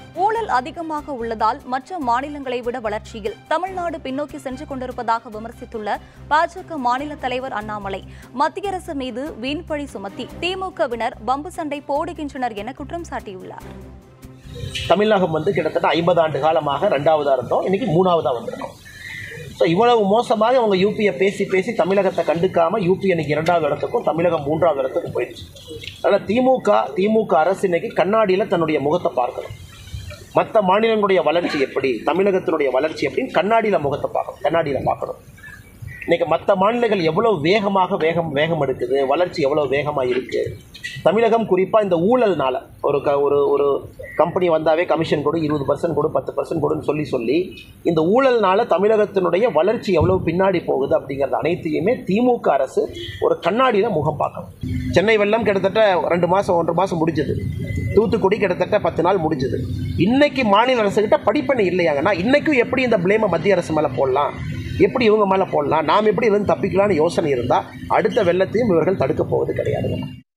ஊழல் அதிகமாக உள்ளதால் மற்ற மாநிலங்களை விட வளர்ச்சியில் தமிழ்நாடு பின்னோக்கி சென்று கொண்டிருப்பதாக விமர்சித்துள்ள பாஜக மாநில தலைவர் அண்ணாமலை மத்திய அரசு மீது வீண்பழி சுமத்தி திமுகவினர் பம்பு சண்டை போடுகின்றனர் என குற்றம் சாட்டியுள்ளார் தமிழகம் வந்து கிட்டத்தட்ட ஐம்பது ஆண்டு காலமாக ரெண்டாவதாக இருந்தோம் இன்னைக்கு மூணாவதாக வந்திருக்கோம் ஸோ இவ்வளவு மோசமாக அவங்க யூபியை பேசி பேசி தமிழகத்தை கண்டுக்காமல் யூபி இன்னைக்கு இரண்டாவது இடத்துக்கும் தமிழகம் மூன்றாவது இடத்துக்கும் போயிடுச்சு அதனால் திமுக திமுக அரசு இன்னைக்கு கண்ணாடியில் தன்னுடைய முகத்தை பார்க்கணும் மற்ற மாநிலங்களுடைய வளர்ச்சி எப்படி தமிழகத்தினுடைய வளர்ச்சி எப்படின்னு கண்ணாடியில் முகத்தை பார்க்கணும் கண்ணாடியில் பார்க்கணும் இன்னைக்கு மற்ற மாநிலங்கள் எவ்வளோ வேகமாக வேகம் வேகம் எடுக்குது வளர்ச்சி எவ்வளோ வேகமாக இருக்குது தமிழகம் குறிப்பாக இந்த ஊழல்னால ஒரு க ஒரு ஒரு கம்பெனி வந்தாவே கமிஷன் கொடு இருபது பர்சன்ட் கொடு பத்து பர்சன்ட் கொடுன்னு சொல்லி சொல்லி இந்த ஊழல்னால தமிழகத்தினுடைய வளர்ச்சி எவ்வளோ பின்னாடி போகுது அப்படிங்கிறது அனைத்தையுமே திமுக அரசு ஒரு கண்ணாடியில் முகம் பார்க்கணும் சென்னை வெள்ளம் கிட்டத்தட்ட ரெண்டு மாதம் ஒன்றரை மாதம் முடிஞ்சது தூத்துக்குடி கிட்டத்தட்ட பத்து நாள் முடிஞ்சது இன்னைக்கு மாநில அரசுகிட்ட படிப்பணி இல்லையாங்கன்னா இன்னைக்கும் எப்படி இந்த பிளேமை மத்திய அரசு மேலே போடலாம் எப்படி இவங்க மேலே போடலாம் நாம் எப்படி இருந்து தப்பிக்கலாம்னு யோசனை இருந்தால் அடுத்த வெள்ளத்தையும் இவர்கள் தடுக்க போவது கிடையாதுங்க